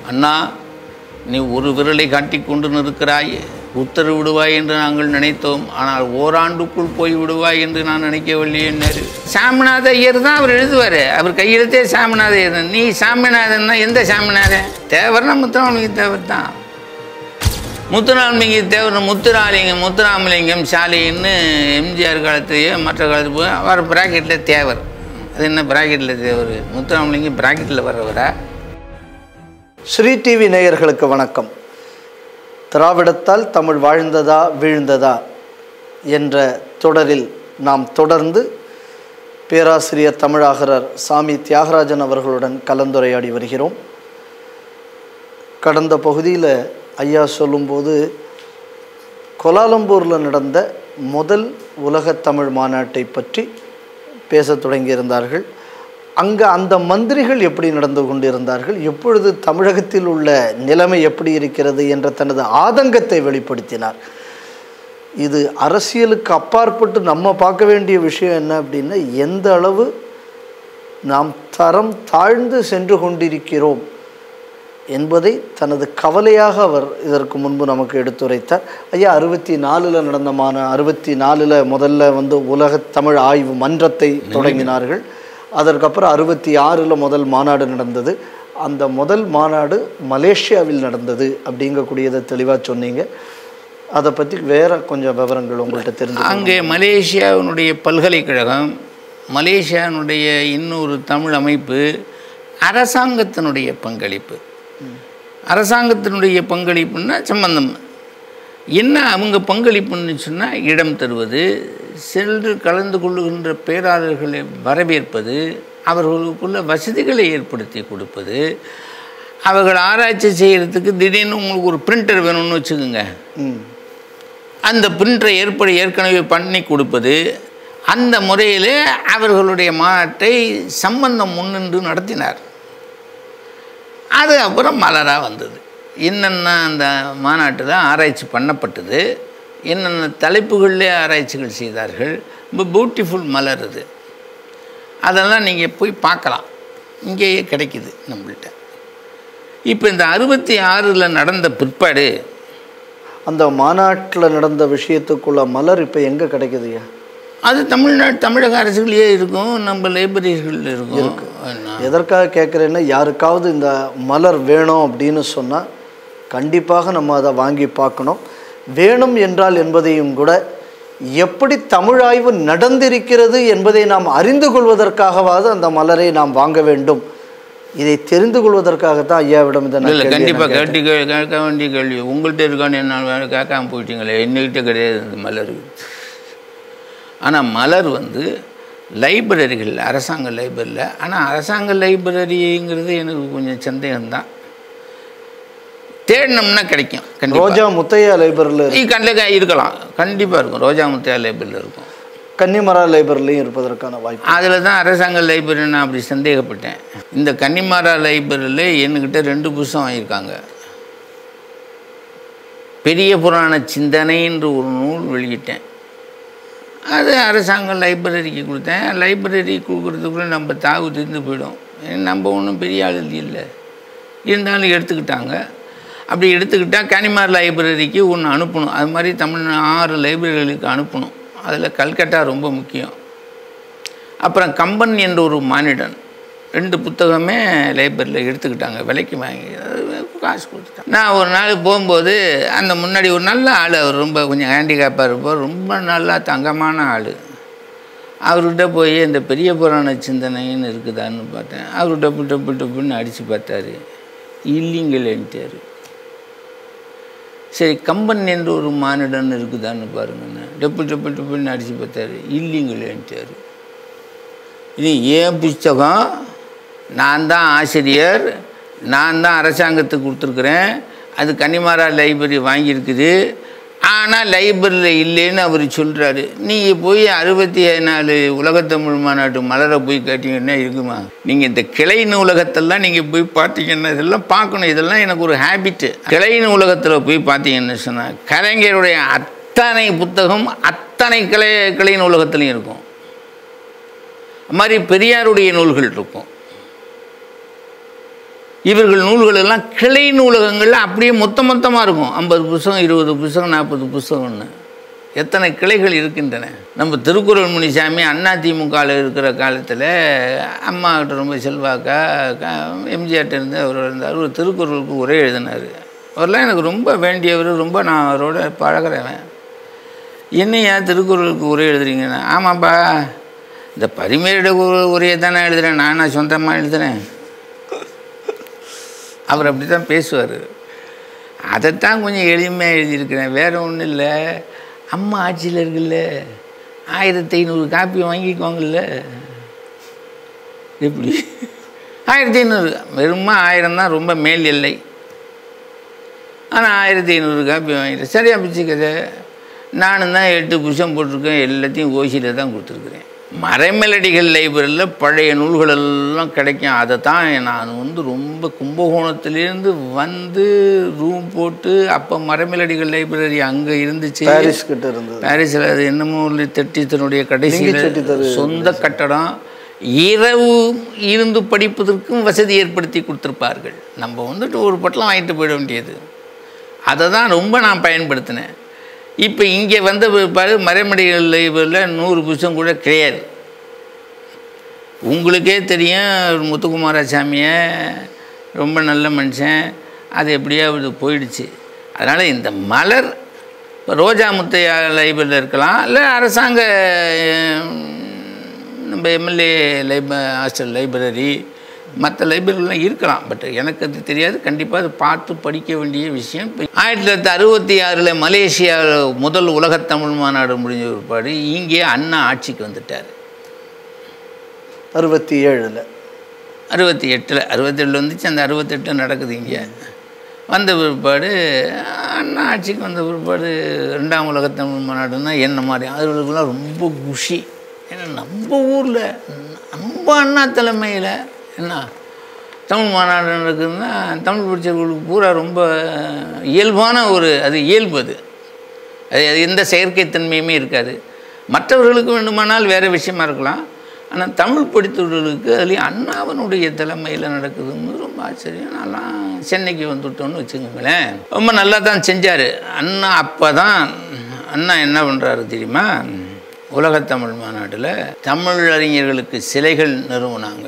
அண்ணா நீ ஒரு விரலை காட்டிக் கொண்டு நிற்கிறாய் உத்தரவு விடுவாய் என்று நாங்கள் நினைத்தோம் ஆனால் ஓராண்டுக்குள் போய் விடுவாய் என்று நான் நினைக்கவில்லை என்னாரு சாமிநாத ஐயர் தான் அவர் எழுதுவார் அவர் கையெழுத்தே சாமிநாத ஐயர் நீ சாமிநாதன்னா எந்த சாமிநாதன் தேவர்னா முத்துராமலிங்க தேவர் தான் முத்துராமலிங்க தேவர் முத்துராலிங்கம் முத்துராமலிங்கம் சாலைன்னு எம்ஜிஆர் காலத்துலேயே மற்ற காலத்து போய் அவர் ப்ராக்கெட்டில் தேவர் அது என்ன ப்ராக்கெட்டில் தேவர் முத்துராமலிங்கம் ப்ராக்கெட்டில் வர்றவரா ஸ்ரீ டிவி நேயர்களுக்கு வணக்கம் திராவிடத்தால் தமிழ் வாழ்ந்ததா வீழ்ந்ததா என்ற தொடரில் நாம் தொடர்ந்து பேராசிரியர் தமிழாகரர் சாமி தியாகராஜன் அவர்களுடன் கலந்துரையாடி வருகிறோம் கடந்த பகுதியில் ஐயா சொல்லும்போது கோலாலம்பூரில் நடந்த முதல் உலக தமிழ் மாநாட்டை பற்றி பேசத் தொடங்கியிருந்தார்கள் அங்கே அந்த மந்திரிகள் எப்படி நடந்து கொண்டிருந்தார்கள் எப்பொழுது தமிழகத்தில் உள்ள நிலைமை எப்படி இருக்கிறது என்ற தனது ஆதங்கத்தை வெளிப்படுத்தினார் இது அரசியலுக்கு அப்பாற்பட்டு நம்ம பார்க்க வேண்டிய விஷயம் என்ன அப்படின்னா எந்த அளவு நாம் தரம் தாழ்ந்து சென்று கொண்டிருக்கிறோம் என்பதை தனது கவலையாக அவர் இதற்கு முன்பு நமக்கு எடுத்துரைத்தார் ஐயா அறுபத்தி நாலில் நடந்த மான அறுபத்தி நாலில் முதல்ல வந்து உலக தமிழ் ஆய்வு மன்றத்தை தொடங்கினார்கள் அதற்கப்புறம் அறுபத்தி ஆறில் முதல் மாநாடு நடந்தது அந்த முதல் மாநாடு மலேசியாவில் நடந்தது அப்படிங்கக்கூடியதை தெளிவாக சொன்னீங்க அதை பற்றி வேற கொஞ்சம் விவரங்கள் உங்கள்கிட்ட தெரிஞ்சு அங்கே மலேசியாவினுடைய பல்கலைக்கழகம் மலேசியாவினுடைய இன்னொரு தமிழ் அமைப்பு அரசாங்கத்தினுடைய பங்களிப்பு அரசாங்கத்தினுடைய பங்களிப்புன்னா சம்பந்தம் என்ன அவங்க பங்களிப்புன்னு சொன்னால் இடம் தருவது சென்று கலந்து கொள்ளுகின்ற பேராளர்களை வரவேற்பது அவர்களுக்குள்ள வசதிகளை ஏற்படுத்தி கொடுப்பது அவர்கள் ஆராய்ச்சி செய்கிறதுக்கு திடீர்னு உங்களுக்கு ஒரு பிரிண்டர் வேணும்னு வச்சுக்கோங்க ம் அந்த பிரிண்டரை ஏற்பட ஏற்கனவே பண்ணி கொடுப்பது அந்த முறையிலே அவர்களுடைய மாநாட்டை சம்பந்தம் முன்னின்று நடத்தினார் அது அப்புறம் மலராக வந்தது என்னென்ன அந்த மாநாட்டில் ஆராய்ச்சி பண்ணப்பட்டது என்னென்ன தலைப்புகளிலே ஆராய்ச்சிகள் செய்தார்கள் ரொம்ப பியூட்டிஃபுல் மலர் அது அதெல்லாம் நீங்கள் போய் பார்க்கலாம் இங்கேயே கிடைக்குது நம்மள்கிட்ட இப்போ இந்த அறுபத்தி ஆறில் நடந்த பிற்பாடு அந்த மாநாட்டில் நடந்த விஷயத்துக்குள்ள மலர் இப்போ எங்கே கிடைக்குதுயா அது தமிழ்நாடு தமிழக அரசுகளையே இருக்கும் நம்ம லைப்ரரிகளில் இருக்கும் என்ன? எதற்காக கேட்குறேன்னா யாருக்காவது இந்த மலர் வேணும் அப்படின்னு சொன்னால் கண்டிப்பாக நம்ம அதை வாங்கி பார்க்கணும் வேணும் என்றால் என்பதையும் கூட எப்படி தமிழாய்வு நடந்திருக்கிறது என்பதை நாம் அறிந்து கொள்வதற்காகவாவது அந்த மலரை நாம் வாங்க வேண்டும் இதை தெரிந்து கொள்வதற்காகத்தான் ஐயாவிடம் இதை நான் இல்லை கேள்வியை கண்டிப்பாக நான் கேட்டேன். கேட்டு கே- கேட்க வேண்டிய கேள்வி உங்கள்கிட்ட இருக்கான்னு என்ன வேறு கேட்காம போயிட்டீங்களே என்கிட்ட கிடையாது இந்த மலர் ஆனால் மலர் வந்து லைப்ரரிகள் அரசாங்க லைப்ரரியில் ஆனால் அரசாங்க லைப்ரரிங்கிறது எனக்கு கொஞ்சம் சந்தேகம்தான் தேடினோம்னா கிடைக்கும் கண்டிப்பாக ரோஜா முத்தையா லைப்ரரியில் கண்டிப்பாக இருக்கலாம் கண்டிப்பாக இருக்கும் ரோஜா முத்தையா லைப்ரரியில் இருக்கும் கன்னிமரா லைப்ரரிலையும் இருப்பதற்கான வாய்ப்பு அதில் தான் அரசாங்க லைப்ரரி நான் அப்படி சந்தேகப்பட்டேன் இந்த கன்னிமாரா லைப்ரரியில் என்கிட்ட ரெண்டு புஸ்தகம் வாங்கியிருக்காங்க பெரிய புராண சிந்தனைன்ற ஒரு நூல் வெளியிட்டேன் அது அரசாங்க லைப்ரரிக்கு கொடுத்தேன் லைப்ரரி கொடுக்குறதுக்குள்ளே நம்ம தாவு திருந்து போயிடும் ஏன்னா நம்ம ஒன்றும் பெரிய ஆள் இல்லை இருந்தாலும் எடுத்துக்கிட்டாங்க அப்படி எடுத்துக்கிட்டால் கனிமார் லைப்ரரிக்கு ஒன்று அனுப்பணும் அது மாதிரி தமிழ் ஆறு லைப்ரரிகளுக்கு அனுப்பணும் அதில் கல்கட்டா ரொம்ப முக்கியம் அப்புறம் கம்பன் என்ற ஒரு மானிடன் ரெண்டு புத்தகமே லைப்ரரியில் எடுத்துக்கிட்டாங்க விலைக்கு வாங்கி அது காசு கொடுத்துட்டாங்க நான் ஒரு நாள் போகும்போது அந்த முன்னாடி ஒரு நல்ல ஆள் அவர் ரொம்ப கொஞ்சம் ஹேண்டிகேப்பாக இருப்பார் ரொம்ப நல்லா தங்கமான ஆள் அவர்கிட்ட போய் இந்த பெரிய புராண சிந்தனைன்னு இருக்குதான்னு பார்த்தேன் அவர் டப்பு டப்பு டப்புன்னு அடித்து பார்த்தாரு இல்லைங்களேன்ட்டார் சரி கம்பன் என்ற ஒரு மானிடன் இருக்குதான்னு பாருங்கண்ணே டப்பு டப்பு டப்புன்னு அடித்து பார்த்தாரு இல்லைங்களேன்ட்டார் இது ஏன் புஸ்தகம் நான் தான் ஆசிரியர் நான் தான் அரசாங்கத்துக்கு கொடுத்துருக்குறேன் அது கன்னிமாரா லைப்ரரி வாங்கியிருக்குது ஆனால் லைப்ரரியில் இல்லைன்னு அவர் சொல்கிறாரு நீங்கள் போய் அறுபத்தி நாலு உலகத்தமிழ் மாநாட்டு மலரை போய் கேட்டீங்கன்னா இருக்குமா நீங்கள் இந்த கிளை நூலகத்தெல்லாம் நீங்கள் போய் பார்த்தீங்கன்னா இதெல்லாம் பார்க்கணும் இதெல்லாம் எனக்கு ஒரு ஹேபிட்டு கிளை நூலகத்தில் போய் பார்த்தீங்கன்னு சொன்னால் கலைஞருடைய அத்தனை புத்தகம் அத்தனை கிளை கிளை நூலகத்துலேயும் இருக்கும் அது மாதிரி பெரியாருடைய நூல்கள் இருக்கும் இவர்கள் நூல்கள் எல்லாம் கிளை நூலகங்களில் அப்படியே மொத்த மொத்தமாக இருக்கும் ஐம்பது புஸ்தகம் இருபது புஸ்தகம் நாற்பது புஸ்தகம்னு எத்தனை கிளைகள் இருக்கின்றன நம்ம திருக்குறள் முனிசாமி அண்ணா திமுகவில் இருக்கிற காலத்தில் அம்மா கிட்ட ரொம்ப செல்வாக்கா க- எம்ஜிஆர்ட்ட இருந்து அவர் இருந்தார் ஒரு திருக்குறளுக்கு உரை எழுதினார் அவரெல்லாம் எனக்கு ரொம்ப வேண்டியவர் ரொம்ப நான் அவரோட பழகிறவன் என்னையா திருக்குறளுக்கு உரை எழுதுறீங்கன்னா ஆமாப்பா இந்த பரிமேட உரையை தானே எழுதுகிறேன் நான் நான் சொந்தமாக எழுதுகிறேன் அவர் அப்படி தான் பேசுவார் அதைத்தான் கொஞ்சம் எளிமையாக எழுதியிருக்கிறேன் வேறு ஒன்றும் இல்லை அம்மா ஆட்சியில் இருக்குல்ல ஆயிரத்தி ஐநூறு காப்பி வாங்கிக்குவாங்கல்ல எப்படி ஆயிரத்தி ஐநூறு வெறுமா ஆயிரம் தான் ரொம்ப மேல் எல்லை ஆனால் ஆயிரத்தி ஐநூறு காப்பி வாங்கிட்டேன் சரியா பிச்சுக்கதை நானும் தான் எட்டு புஷம் போட்டிருக்கேன் எல்லாத்தையும் ஓசியில் தான் கொடுத்துருக்குறேன் மறைமலடிகள் லைப்ரரியில் பழைய நூல்கள் எல்லாம் கிடைக்கும் அதை தான் நான் வந்து ரொம்ப கும்பகோணத்துலேருந்து வந்து ரூம் போட்டு அப்போ மறைமலடிகள் லைப்ரரி அங்கே இருந்துச்சு பாரிஸ் கிட்ட இருந்தது பாரிஸில் அது என்னமோ ஒரு திட்டத்தினுடைய செட்டித்தரு கடைசியில் சொந்த கட்டடம் இரவு இருந்து படிப்பதற்கும் வசதி ஏற்படுத்தி கொடுத்துருப்பார்கள் நம்ம வந்துட்டு ஒரு பொட்டலம் வாங்கிட்டு போயிட வேண்டியது அதை தான் ரொம்ப நான் பயன்படுத்தினேன் இப்போ இங்கே வந்த பிற்பாடு மறைமடிகள் லைப்ரரியில் நூறு புத்தகம் கூட கிடையாது உங்களுக்கே தெரியும் முத்துக்குமாரசாமியை ரொம்ப நல்ல மனுஷன் அது எப்படியாவது போயிடுச்சு அதனால் இந்த மலர் இப்போ ரோஜா முத்தையா லைப்ரரியில் இருக்கலாம் இல்லை அரசாங்க அஹ், நம்ம எம்எல்ஏ லைப ஹாஸ்டல் லைப்ரரி மற்ற லைப்ரரிலாம் இருக்கலாம் பட் எனக்கு அது தெரியாது கண்டிப்பாக அது பார்த்து படிக்க வேண்டிய விஷயம் இப்ப ஆயிரத்தி தொள்ளாயிரத்தி அறுபத்தி ஆறில் மலேசியாவில் முதல் உலகத் தமிழ் மாநாடு முடிஞ்ச பிற்பாடு இங்கே அண்ணா ஆட்சிக்கு வந்துட்டார் அறுபத்தி ஏழில் அறுபத்தி எட்டில் அறுபத்தெட்டில் வந்துச்சு அந்த அறுபத்தெட்டு நடக்குது இங்கே வந்த பிற்பாடு அண்ணா ஆட்சிக்கு வந்த பிற்பாடு ரெண்டாம் உலகத் தமிழ் மாநாடுன்னா என்ன மாதிரி அவர்களுக்கெல்லாம் ரொம்ப குஷி ஏன்னா நம்ம ஊரில் நம்ம அண்ணா தலைமையில் என்ன தமிழ் மாநாடு நடக்குதுன்னா தமிழ் படித்தவர்களுக்கு பூரா ரொம்ப இயல்பான ஒரு அது இயல்பு அது அது அது எந்த செயற்கைத்தன்மையுமே இருக்காது மற்றவர்களுக்கு வேண்டுமானால் வேறு விஷயமா இருக்கலாம் ஆனால் தமிழ் படித்தவர்களுக்கு அதுலேயும் அண்ணாவனுடைய தலைமையில் நடக்குதுன்னு ரொம்ப ஆச்சரியம் நான்லாம் சென்னைக்கு வந்துவிட்டோன்னு வச்சுக்கோங்களேன் ரொம்ப நல்லா தான் செஞ்சார் அண்ணா அப்போ தான் அண்ணா என்ன பண்ணுறாரு தெரியுமா உலகத்தமிழ் மாநாட்டில் தமிழ் அறிஞர்களுக்கு சிலைகள் நிறுவனாங்க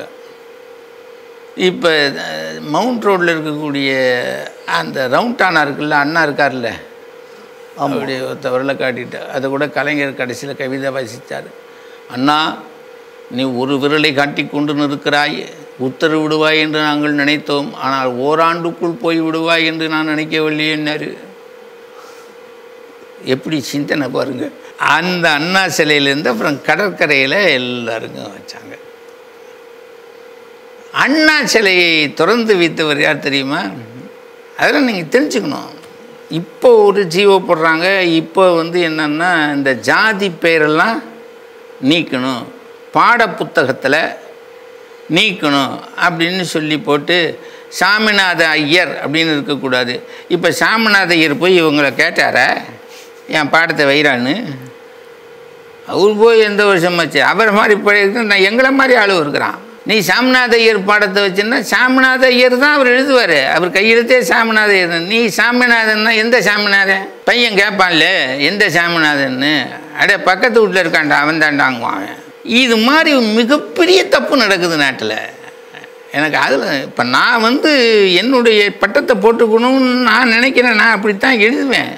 இப்போ மவுண்ட் ரோட்டில் இருக்கக்கூடிய அந்த ரவுண்டானா இருக்குல்ல அண்ணா இருக்கார்ல அப்படி ஒருத்த விரலை காட்டிட்டு அதை கூட கலைஞர் கடைசியில் கவிதை வாசித்தார் அண்ணா நீ ஒரு விரலை காட்டி கொண்டு நிற்கிறாய் உத்தரவு விடுவாய் என்று நாங்கள் நினைத்தோம் ஆனால் ஓராண்டுக்குள் போய் விடுவாய் என்று நான் நினைக்கவில்லையேன்னாரு எப்படி சிந்தனை பாருங்க அந்த அண்ணா சிலையிலேருந்து அப்புறம் கடற்கரையில் எல்லாருக்கும் வச்சாங்க அண்ணா சிலையை திறந்து வைத்தவர் யார் தெரியுமா அதெல்லாம் நீங்கள் தெரிஞ்சுக்கணும் இப்போ ஒரு ஜீவோ போடுறாங்க இப்போ வந்து என்னென்னா இந்த ஜாதி பெயரெல்லாம் நீக்கணும் பாட புத்தகத்தில் நீக்கணும் அப்படின்னு சொல்லி போட்டு சாமிநாத ஐயர் அப்படின்னு இருக்கக்கூடாது இப்போ சாமிநாத ஐயர் போய் இவங்களை கேட்டாரா என் பாடத்தை வைரான்னு அவர் போய் எந்த வருஷமாச்சு அவர் மாதிரி பழைய நான் எங்களை மாதிரி ஆளு இருக்கிறான் நீ சாமிநாத ஐயர் பாடத்தை வச்சுன்னா சாமிநாத ஐயர் தான் அவர் எழுதுவார் அவர் கையெழுத்தே சாமிநாத ஐயர் தான். நீ சாமிநாதன்னா எந்த சாமிநாதன் பையன் கேட்பான்ல எந்த சாமிநாதன்னு அடே பக்கத்து வீட்டில் இருக்கான்டா அவன் தாண்டாங்குவான் அவன் இது மாதிரி மிகப்பெரிய தப்பு நடக்குது நாட்டில் எனக்கு அதில் இப்போ நான் வந்து என்னுடைய பட்டத்தை போட்டுக்கணும்னு நான் நினைக்கிறேன் நான் அப்படித்தான் எழுதுவேன்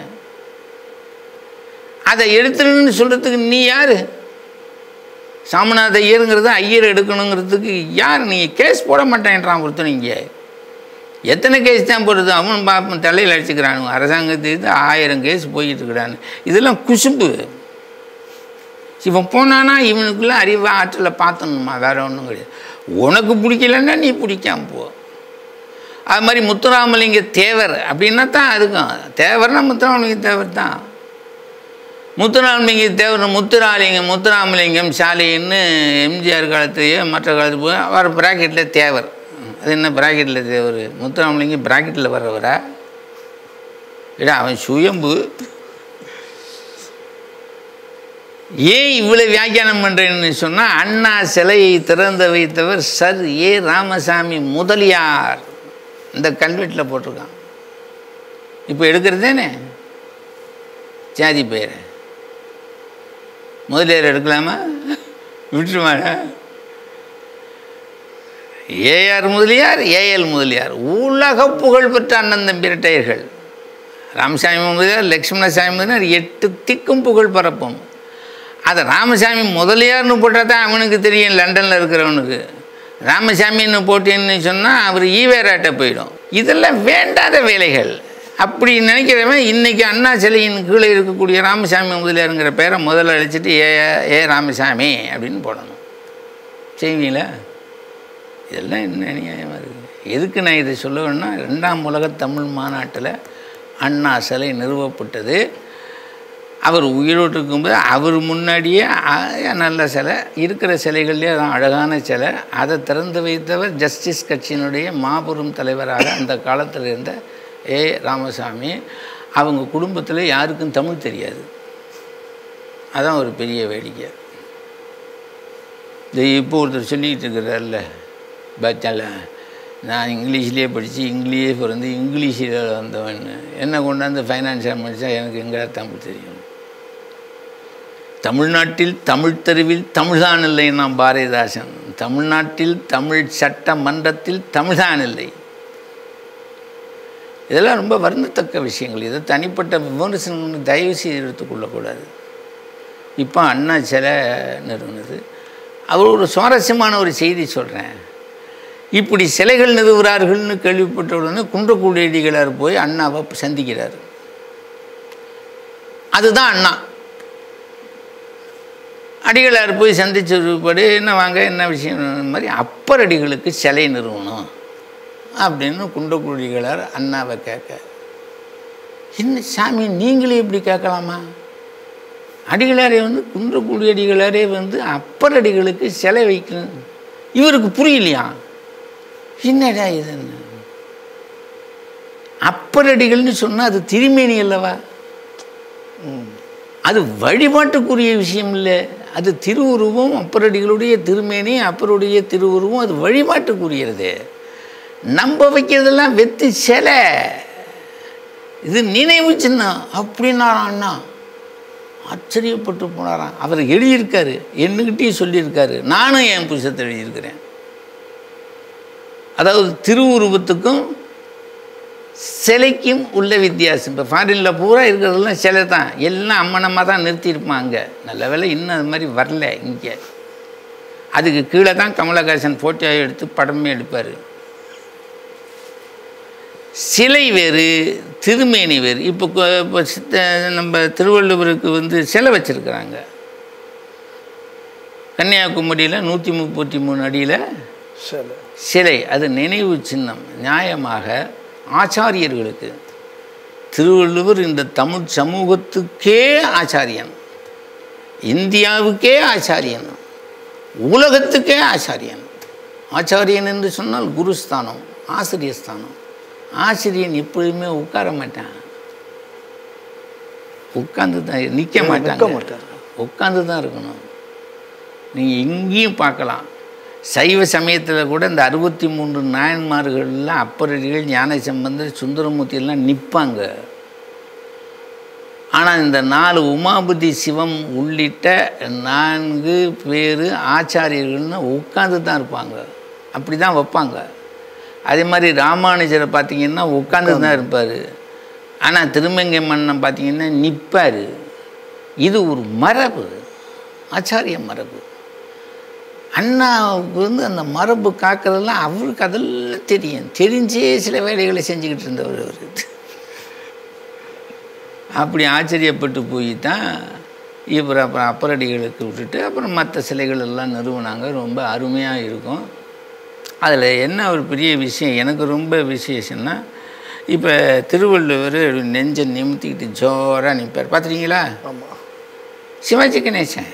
அதை எடுத்துருன்னு சொல்கிறதுக்கு நீ யார் சாமிநாத ஐயருங்கிறது ஐயர் எடுக்கணுங்கிறதுக்கு யார் நீ கேஸ் போட மாட்டேன்றான் ஒருத்தன் இங்கே எத்தனை கேஸ் தான் போடுறது அவன் பாப்பன் தலையில் அடிச்சுக்கிறானுங்க அரசாங்கத்துக்கு ஆயிரம் கேஸ் போயிட்டு இருக்கிறான்னு இதெல்லாம் குசும்பு இவன் போனானா இவனுக்குள்ள அறிவு ஆற்றலை பார்த்தணுமா வேற ஒன்றும் கிடையாது உனக்கு பிடிக்கலன்னா நீ பிடிக்காம போ அது மாதிரி முத்துராமலிங்க தேவர் அப்படின்னா தான் அதுக்கும் தேவர்னா முத்துராமலிங்க தேவர் தான் முத்துராமலிங்க தேவர் முத்துராலிங்கம் முத்துராமலிங்கம் சாலைன்னு எம்ஜிஆர் காலத்துலேயே மற்ற காலத்து போய் அவர் ப்ராக்கெட்டில் தேவர் அது என்ன ப்ராக்கெட்டில் தேவர் முத்துராமலிங்கம் ப்ராக்கெட்டில் வர்றவரா இல்லை அவன் சுயம்பு ஏன் இவ்வளோ வியாக்கியானம் பண்ணுறேன்னு சொன்னால் அண்ணா சிலையை திறந்து வைத்தவர் சர் ஏ ராமசாமி முதலியார் இந்த கல்வெட்டில் போட்டிருக்கான் இப்போ எடுக்கிறதேனே ஜாதி பெயரை முதலியார் எடுக்கலாமா விட்டுருவாங்க ஏஆர் முதலியார் ஏஎல் முதலியார் உலக புகழ் பெற்ற அண்ணன் தம்பி இரட்டையர்கள் ராமசாமி முதலியார் லக்ஷ்மணசாமி முதலியார் எட்டு திக்கும் புகழ் பரப்பும் அதை ராமசாமி முதலியார்னு போட்டால் தான் அவனுக்கு தெரியும் லண்டனில் இருக்கிறவனுக்கு ராமசாமின்னு போட்டேன்னு சொன்னால் அவர் ஈவேராட்ட போயிடும் இதெல்லாம் வேண்டாத வேலைகள் அப்படி நினைக்கிறவன் இன்றைக்கி அண்ணா சிலையின் கீழே இருக்கக்கூடிய ராமசாமி முதலியாருங்கிற பேரை முதல்ல அழைச்சிட்டு ஏ ஏ ராமசாமி அப்படின்னு போடணும் செய்வீங்களா இதெல்லாம் என்ன நியாயமாக இருக்குது எதுக்கு நான் இதை சொல்ல வேணும்னா ரெண்டாம் உலக தமிழ் மாநாட்டில் அண்ணா சிலை நிறுவப்பட்டது அவர் உயிரோடு இருக்கும்போது அவர் முன்னாடியே அ- நல்ல சிலை இருக்கிற சிலைகள்லேயே அதான் அழகான சிலை அதை திறந்து வைத்தவர் ஜஸ்டிஸ் கட்சியினுடைய மாபெரும் தலைவராக அந்த காலத்தில் இருந்த ஏ ராமசாமி அவங்க குடும்பத்தில் யாருக்கும் தமிழ் தெரியாது அதான் ஒரு பெரிய வேடிக்கை இது இப்போ ஒருத்தர் சொல்லிக்கிட்டு இருக்கிறார்ல பச்சால நான் இங்கிலீஷ்லேயே படித்து இங்கிலீஷ் பிறந்து இங்கிலீஷில் வந்தவன் என்ன கொண்டாந்து ஃபைனான்ஸாக படித்தா எனக்கு எங்கே தமிழ் தெரியும் தமிழ்நாட்டில் தமிழ் தெருவில் தமிழ்தான் இல்லைன்னா பாரதிதாசன் தமிழ்நாட்டில் தமிழ் சட்ட மன்றத்தில் தமிழ்தான் இல்லை இதெல்லாம் ரொம்ப வருந்தத்தக்க விஷயங்கள் இதை தனிப்பட்ட விமர்சனங்கள் தயவு செய்து எடுத்துக்கொள்ளக்கூடாது இப்போ அண்ணா சிலை நிறுவனது அவர் ஒரு சுவாரஸ்யமான ஒரு செய்தி சொல்கிறேன் இப்படி சிலைகள் நிறுவுகிறார்கள்னு கேள்விப்பட்ட உடனே குன்றக்குடியடிகளார் போய் அண்ணாவை சந்திக்கிறார் அதுதான் அண்ணா அடிகளார் போய் சந்திச்ச பிற்பாடு என்ன வாங்க என்ன விஷயம் இந்த மாதிரி அப்பர் அடிகளுக்கு சிலை நிறுவனம் அப்படின்னு குன்றக்குடிகளார் அண்ணாவை கேட்க என்ன சாமி நீங்களே இப்படி கேட்கலாமா அடிகளாரே வந்து குன்றக்குடி அடிகளாரே வந்து அப்பர் அடிகளுக்கு சிலை வைக்கணும் இவருக்கு புரியலையா என்னடா இதுன்னு அப்பர் அடிகள்னு சொன்னால் அது திருமேனி அல்லவா அது வழிபாட்டுக்குரிய விஷயம் இல்லை அது திருவுருவம் அப்பரடிகளுடைய திருமேனி அப்பருடைய திருவுருவம் அது வழிபாட்டுக்குரியது நம்ப வைக்கிறதெல்லாம் வெத்து சிலை இது நினைவு சின்னம் அப்படின்னாராம் அண்ணா ஆச்சரியப்பட்டு போனாராம் அவர் எழுதியிருக்காரு என்னகிட்டயும் சொல்லியிருக்காரு நானும் என் புத்தகத்தை எழுதியிருக்கிறேன் அதாவது திருவுருவத்துக்கும் சிலைக்கும் உள்ள வித்தியாசம் இப்போ ஃபாரினில் பூரா இருக்கிறதெல்லாம் சிலை தான் எல்லாம் அம்மனமாக தான் நிறுத்தியிருப்பாங்க நல்ல வேளை இன்னும் அது மாதிரி வரல இங்கே அதுக்கு கீழே தான் கமலஹாசன் ஃபோட்டோ எடுத்து படமே எடுப்பார் சிலை வேறு திருமேனி வேறு இப்போ கொ- இப்போ சித்த நம்ம திருவள்ளுவருக்கு வந்து சிலை வச்சுருக்குறாங்க கன்னியாகுமரியில் நூற்றி முப்பத்தி மூணு அடியில் சரி சிலை அது நினைவு சின்னம் நியாயமாக ஆச்சாரியர்களுக்கு திருவள்ளுவர் இந்த தமிழ் சமூகத்துக்கே ஆச்சாரியன் இந்தியாவுக்கே ஆச்சாரியன் உலகத்துக்கே ஆச்சாரியன் ஆச்சாரியன் என்று சொன்னால் குருஸ்தானம் ஆசிரியஸ்தானம் ஆசிரியன் எப்பொழுதுமே உட்கார மாட்டான் உட்கார்ந்து தான் நிற்க நிற்க மாட்டாங்க மாட்டார். உட்கார்ந்து தான் இருக்கணும் நீங்கள் எங்கேயும் பார்க்கலாம் சைவ சமயத்தில் கூட இந்த அறுபத்தி மூன்று நாயன்மார்கள்லாம் அப்பரடிகள் ஞான சம்பந்தர் சுந்தரமூர்த்தி எல்லாம் நிற்பாங்க ஆனால் இந்த நாலு உமாபதி சிவம் உள்ளிட்ட நான்கு பேர் ஆச்சாரியர்கள்னு உட்கார்ந்து தான் இருப்பாங்க அப்படி தான் வைப்பாங்க அதே மாதிரி ராமானுஜரை பார்த்தீங்கன்னா உட்கார்ந்து தான் இருப்பார் ஆனால் திருமங்கை மன்னன் பார்த்தீங்கன்னா நிற்பார் இது ஒரு மரபு ஆச்சாரிய மரபு அண்ணாவுக்கு வந்து அந்த மரபு காக்கிறதெல்லாம் அவருக்கு அதெல்லாம் தெரியும் தெரிஞ்சே சில வேலைகளை செஞ்சுக்கிட்டு இருந்தவர் அவர் அப்படி ஆச்சரியப்பட்டு போய் தான் அப்புறம் அப்புறம் அப்பரடிகளுக்கு விட்டுட்டு அப்புறம் மற்ற சிலைகள் எல்லாம் நிறுவனாங்க ரொம்ப அருமையாக இருக்கும் அதில் என்ன ஒரு பெரிய விஷயம் எனக்கு ரொம்ப விசேஷம்னா இப்போ திருவள்ளுவர் நெஞ்சை நிமித்திக்கிட்டு ஜோராக நிற்பார் பார்த்துறீங்களா ஆமாம் சிவாஜி கணேசன்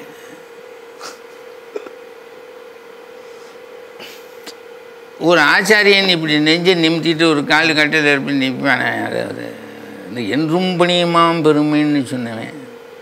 ஒரு ஆச்சாரியன் இப்படி நெஞ்சை நிமித்திட்டு ஒரு கால் கட்டையில் இப்படி நிற்பானே அதாவது இந்த என்றும் பணியுமாம் பெருமைன்னு சொன்னவன்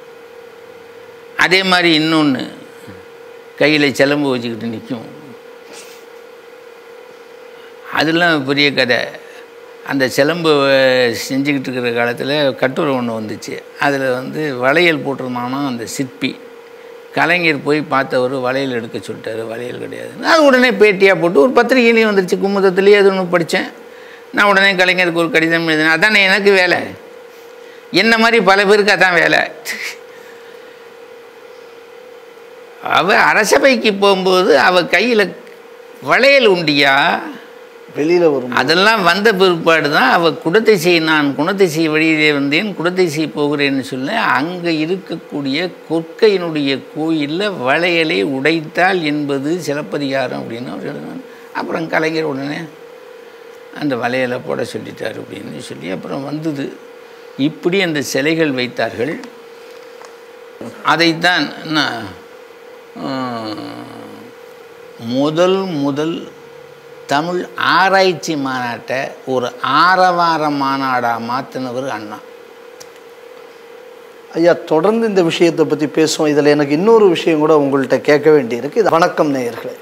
அதே மாதிரி இன்னொன்று கையில் சிலம்பு வச்சுக்கிட்டு நிற்கும் அதெல்லாம் பெரிய கதை அந்த சிலம்பு செஞ்சுக்கிட்டு இருக்கிற காலத்தில் கட்டுரை ஒன்று வந்துச்சு அதில் வந்து வளையல் போட்டிருந்தானா அந்த சிற்பி கலைஞர் போய் பார்த்தவர் வளையல் எடுக்க சொல்லிட்டாரு வளையல் கிடையாது அது உடனே பேட்டியாக போட்டு ஒரு பத்திரிகையிலையும் வந்துருச்சு குமுதத்துலேயே அது ஒன்று படித்தேன் நான் உடனே கலைஞருக்கு ஒரு கடிதம் எழுதினேன் அதானே எனக்கு வேலை என்ன மாதிரி பல பேருக்கு அதான் வேலை அவ அரசபைக்கு போகும்போது அவ கையில் வளையல் உண்டியா வெளியில் வரும் அதெல்லாம் வந்த பிற்பாடு தான் அவள் குடத்தை செய் நான் குணத்தை செய் வழியிலே வந்தேன் குடத்தை செய் போகிறேன்னு சொல்ல அங்கே இருக்கக்கூடிய கொற்கையினுடைய கோயிலில் வளையலை உடைத்தால் என்பது சிலப்பதிகாரம் அப்படின்னு அவர் எழுதினார் அப்புறம் கலைஞர் உடனே அந்த வளையலை போட சொல்லிட்டார் அப்படின்னு சொல்லி அப்புறம் வந்தது இப்படி அந்த சிலைகள் வைத்தார்கள் அதைத்தான் நான் முதல் முதல் தமிழ் ஆராய்ச்சி மாநாட்டை ஒரு ஆரவார மாநாடாக மாற்றினவர் அண்ணா ஐயா தொடர்ந்து இந்த விஷயத்தை பற்றி பேசுவோம் இதில் எனக்கு இன்னொரு விஷயம் கூட உங்கள்கிட்ட கேட்க வேண்டியிருக்கு இது வணக்கம் நேயர்களே